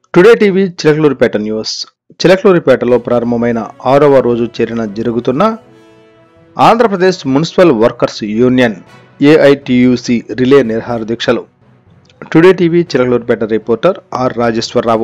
today TV Chilakaluripet news చిలకలూరిపేటలో ప్రారంభమైన ఆరవ రోజు చేరిన జరుగుతున్న Andhra Pradesh municipal workers union AITUC relay నిరహార దీక్షలు today TV Chilakaluripet reporter R Rajeswara Rao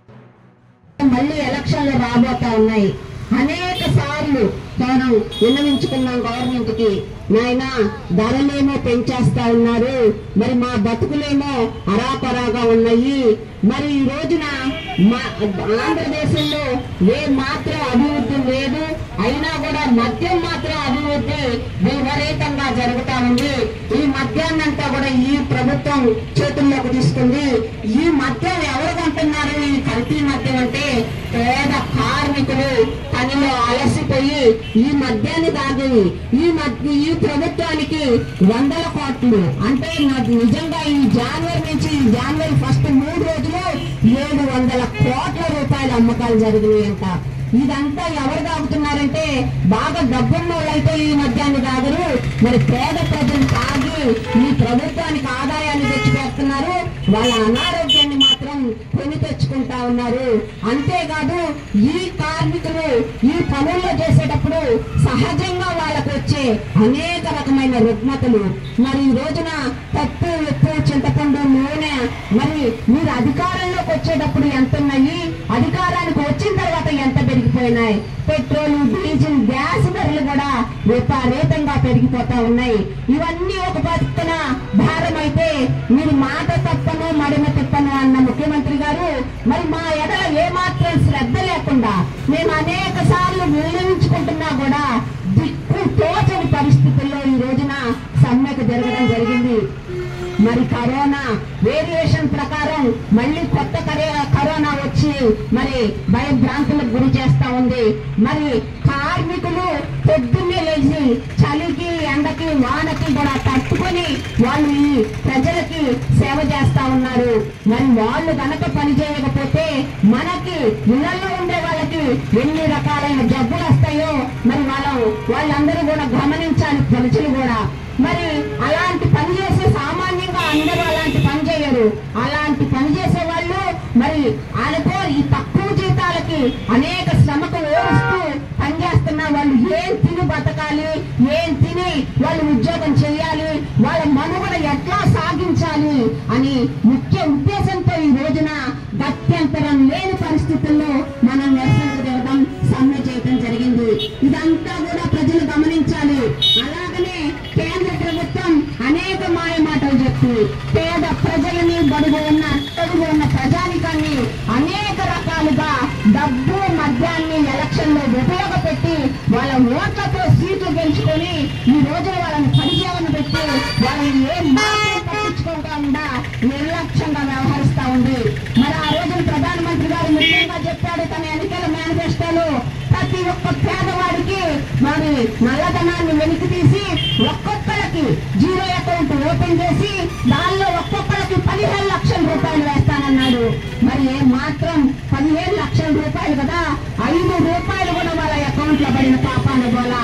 మళ్ళీ ఎలక్షన్లు రాబోతా ఉన్నాయి అనేక సార్లు మనం విన్నవించుకున్నాం గవర్నమెంట్ కి నాయన ధరలేమో పెంచేస్తా ఉన్నారు మరి మా బతుకులేమో అరాపరాగా ఉన్నాయి మరి ఈ రోజున మా ఆంధ్రదేశంలో ఏ మాత్రం అభివృద్ధి లేదు అయినా కూడా మద్యం మాత్రం అభివృద్ధి విపరీతంగా జరుగుతా ఉంది ఈ మద్యాన్నంతా కూడా ఈ ప్రభుత్వం చేతుల్లోకి తీసుకుంది ఈ మద్యం ఎవరు కొంటున్నారు ఈ కల్తీ మద్యం అంటే పేద కార్మికులు పనిలో అలసిపోయి ఈ మద్యాన్ని తాగి ఈ మద్య ఈ ప్రభుత్వానికి వందల కోట్లు అంటే నాకు నిజంగా ఈ జనవరి నుంచి ఈ జనవరి ఫస్ట్ మూడు రోజులు ఏడు వందల కోట్ల రూపాయల అమ్మకాలు జరిగినాయంట ఇదంతా ఎవరు తాగుతున్నారంటే బాగా డబ్బున్న వాళ్ళైతే ఈ మద్యాన్ని తాగరు మరి పేద ప్రజలు తాగి ఈ ప్రభుత్వానికి ఆదాయాన్ని తెచ్చిపెడుతున్నారు వాళ్ళ అనారోగ్యాన్ని మాత్రం కొని తెచ్చుకుంటా ఉన్నారు అంతేకాదు ఈ కార్మికులు ఈ పనుల్లో చేసేటప్పుడు సహజంగా వాళ్ళకు వచ్చే అనేక రకమైన రుగ్మతలు మరి ఈ రోజున పప్పు ఉప్పు చింతపండు నూనె మరి మీరు అధికారంలోకి వచ్చేటప్పుడు ఎంత ఉన్నాయి అధికారానికి వచ్చిన తర్వాత ఎంత పెరిగిపోయినాయి పెట్రోల్ డీజిల్ గ్యాస్ ధరలు కూడా విపరీతంగా పెరిగిపోతా ఉన్నాయి ఇవన్నీ ఒక పక్కన భారం అయితే మీరు మాట తప్పను మడిమ తిప్పను అన్న ముఖ్యమంత్రి గారు మరి మా ఎడల ఏమాత్రం శ్రద్ధ లేకుండా మేము అనేక సార్లు వినియోగించుకుంటున్నా కూడా దిక్కు తోచని పరిస్థితుల్లో ఈ రోజున సమ్మెకు జరగడం జరిగింది మరి కరోనా వేరియేషన్ ప్రకారం మళ్ళీ కొత్త కరే- కరోనా వచ్చి మరి భయభ్రాంతులకు గురి చేస్తా ఉంది మరి కార్మికులు పొద్దున్నే లేచి చలికి ఎండకి వానకి కూడా తట్టుకొని వాళ్ళు ఈ ప్రజలకి సేవ చేస్తా ఉన్నారు మరి వాళ్ళు గనక పని చేయకపోతే మనకి ఇళ్లలో ఉండే వాళ్ళకి ఎన్ని రకాలైన జబ్బులు వస్తాయో మరి వాళ్ళ వాళ్ళందరూ కూడా గమనించాలి ప్రజలు కూడా మరి అలాంటి పని చేసే సామాన్యంగా అందరూ అలాంటి పని చేయరు అలాంటి పని చేసే వాళ్ళు మరి అనుకో ఈ తక్కువ జీతాలకి అనేక శ్రమకు ఓడిస్తూ పనిచేస్తున్న వాళ్ళు ఏం తిని బతకాలి ఏం తిని వాళ్ళు ఉద్యోగం చేయాలి వాళ్ళ మనుగడ ఎట్లా సాగించాలి అని ముఖ్య ఉద్దేశంతో ఈ రోజున గత్యంతరం లేని పరిస్థితుల్లో మనం నిరసన దిగడం సమ్మె చేయడం జరిగింది ఇదంతా కూడా ప్రజలు గమనించాలి అలాగనే కేంద్ర ప్రభుత్వం అనేక మాయ మాటలు చెప్పి పేద ప్రజలని బడుగు ఉన్న అడుగు ఉన్న ప్రజానికాన్ని అనేక రకాలుగా డబ్బు మద్యాన్ని ఎలక్షన్ లో ఉపయోగపెట్టి వాళ్ళ ఓట్లతో సీట్లు గెలుచుకొని ఈ రోజున వాళ్ళని పరిచయం పెట్టి వాళ్ళని ఏ మాత్రం పట్టించుకోకుండా నిర్లక్ష్యంగా వ్యవహరిస్తా ఉంది మరి ఆ రోజున ప్రధానమంత్రి గారు ముఖ్యంగా చెప్పాడు తన ఎన్నికల మేనిఫెస్టోలో ప్రతి ఒక్క పేదవాడికి మరి నల్లధనాన్ని వెలికి తీసి ఒక్కొక్కరికి జీరో అకౌంట్ ఓపెన్ చేసి దానిలో ఒక్కొక్కరికి పదిహేను లక్షల రూపాయలు వేస్తానన్నాడు మరి ఏ మాత్రం పదిహేను లక్షల రూపాయలు కదా ఐదు రూపాయలు కూడా వాళ్ళ అకౌంట్ లో పడిన పాపాన గోలా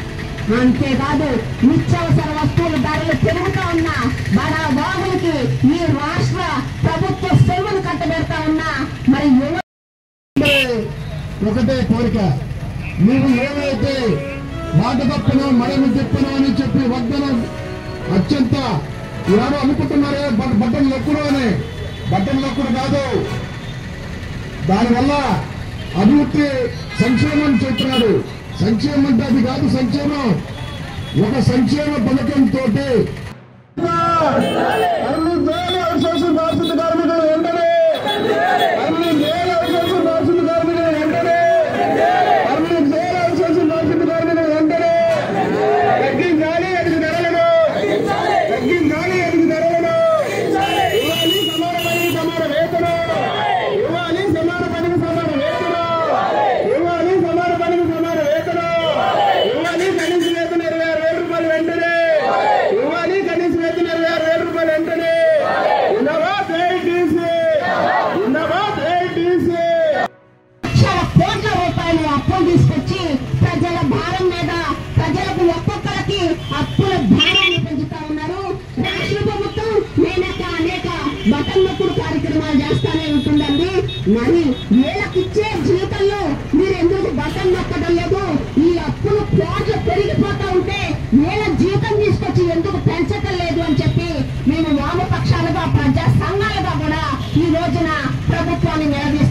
అంతేకాదు నిత్యావసర వస్తువుల ధరలు పెరుగుతా ఉన్నా బడా బాబులకి ఈ రాష్ట్ర ప్రభుత్వ సెలవులు కట్టబెడతా ఉన్నా మరి యువ ఒకటే కోరిక నువ్వు ఏవైతే మాట తప్పను మడమి తిప్పను అని చెప్పి వద్దను అత్యంత ఎవరు అనుకుంటున్నారే బట్- బట్టలు నొక్కుడు అని బట్టలు నొక్కుడు కాదు దానివల్ల అభివృద్ధి సంక్షేమం చెప్తున్నాడు సంక్షేమం అంటే అది కాదు సంక్షేమం ఒక సంక్షేమ పథకంతో అన్ని వేల అవకాశం రాసిన కార్మికులు వెంటనే అన్ని వేల అవకాశం రాసిన కార్మికులు వెంటనే అన్ని వేల అవకాశం రాసిన కార్మికులు వెంటనే తగ్గించాలి అడిగి ధరలను తగ్గించాలి అడిగి ధరలను ఇవ్వాలి సమాన పనికి సమాన వేతనం ఇవ్వాలి సమాన పనికి సమాన వేతనం ఇవ్వాలి సమాన పనికి సమాన వేతనం ఇవ్వాలి కనీస వేతన ఇరవై ఆరు వేల రూపాయలు వెంటనే ఇవ్వాలి కనీస వేతన ఇరవై ఆరు వేల రూపాయలు వెంటనే ఇన్నవాద్ ఏఐటీసీ ఇన్నవాద్ ఏఐటీసీ లక్షల కోట్ల రూపాయలు అప్పులు తీసుకొచ్చి ప్రజల భారం మీద ప్రజలకు ఒక్కొక్కరికి అప్పుల భారాన్ని పెంచుతా ఉన్నారు రాష్ట్ర ప్రభుత్వం నేనక అనేక బటన్ నొక్కుడు కార్యక్రమాలు చేస్తానే ఉంటుందండి మరి వీళ్ళకిచ్చే జీతంలో మీరు ఎందుకు బటన్ నొక్కడం లేదు ఈ అప్పులు ప్లాట్లు పెరిగిపోతా ఉంటే వీళ్ళ జీతం తీసుకొచ్చి ఎందుకు పెంచటం లేదు అని చెప్పి మేము వామపక్షాలుగా ప్రజా సంఘాలుగా కూడా ఈ రోజున ప్రభుత్వాన్ని నిలదీస్తున్నాం